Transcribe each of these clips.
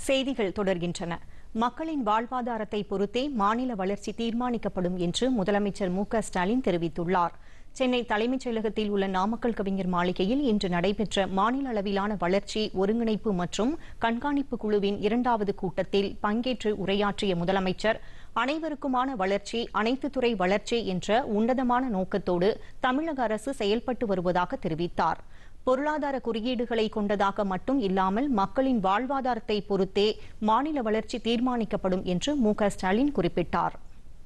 செய்திகள் தொடர்கின்றன மக்களின் வாழ்வாதாரத்தை பொறுத்தே மாநில வளர்ச்சி தீர்மானிக்கப்படும் என்று முதலமைச்சர் மு க ஸ்டாலின் தெரிவித்துள்ளார் சென்னை தலைமைச் செயலகத்தில் உள்ள நாமக்கல் கவிஞர் மாளிகையில் இன்று நடைபெற்ற மாநில அளவிலான வளர்ச்சி ஒருங்கிணைப்பு மற்றும் கண்காணிப்பு குழுவின் இரண்டாவது கூட்டத்தில் பங்கேற்று உரையாற்றிய முதலமைச்சர் அனைவருக்குமான வளர்ச்சி அனைத்து துறை வளர்ச்சி என்ற உன்னதமான நோக்கத்தோடு தமிழக அரசு செயல்பட்டு வருவதாக தெரிவித்தார் பொருளாதார குறியீடுகளை கொண்டதாக மட்டும் இல்லாமல் மக்களின் வாழ்வாதாரத்தை பொறுத்தே மாநில வளர்ச்சி தீர்மானிக்கப்படும் என்று மு க ஸ்டாலின் குறிப்பிட்டார்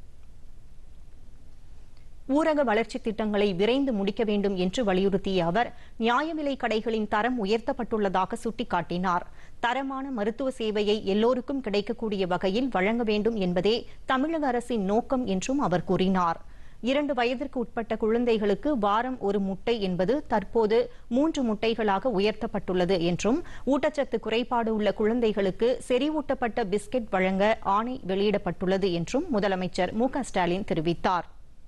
ஊரக வளர்ச்சித் திட்டங்களை விரைந்து முடிக்க வேண்டும் என்று வலியுறுத்திய அவர் நியாய விலை கடைகளின் தரம் உயர்த்தப்பட்டுள்ளதாக சுட்டிக்காட்டினார் தரமான மருத்துவ சேவையை எல்லோருக்கும் கிடைக்கக்கூடிய வகையில் வழங்க வேண்டும் என்பதே தமிழக அரசின் நோக்கம் என்றும் அவர் கூறினார் இரண்டு வயதிற்கு உட்பட்ட குழந்தைகளுக்கு வாரம் ஒரு முட்டை என்பது தற்போது மூன்று முட்டைகளாக உயர்த்தப்பட்டுள்ளது என்றும் ஊட்டச்சத்து குறைபாடு உள்ள குழந்தைகளுக்கு செறிவூட்டப்பட்ட பிஸ்கெட் வழங்க ஆணை வெளியிடப்பட்டுள்ளது என்றும் முதலமைச்சர் மு க ஸ்டாலின் தெரிவித்தார்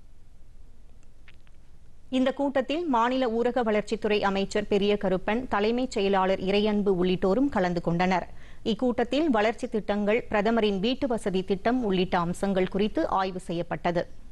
இந்த கூட்டத்தில் மாநில ஊரக வளர்ச்சித்துறை அமைச்சர் பெரிய கருப்பன் தலைமைச் செயலாளர் இறையன்பு உள்ளிட்டோரும் கலந்து கொண்டனர் இக்கூட்டத்தில் வளர்ச்சி திட்டங்கள் பிரதமரின் வீட்டு வசதி திட்டம் உள்ளிட்ட அம்சங்கள் குறித்து ஆய்வு செய்யப்பட்டது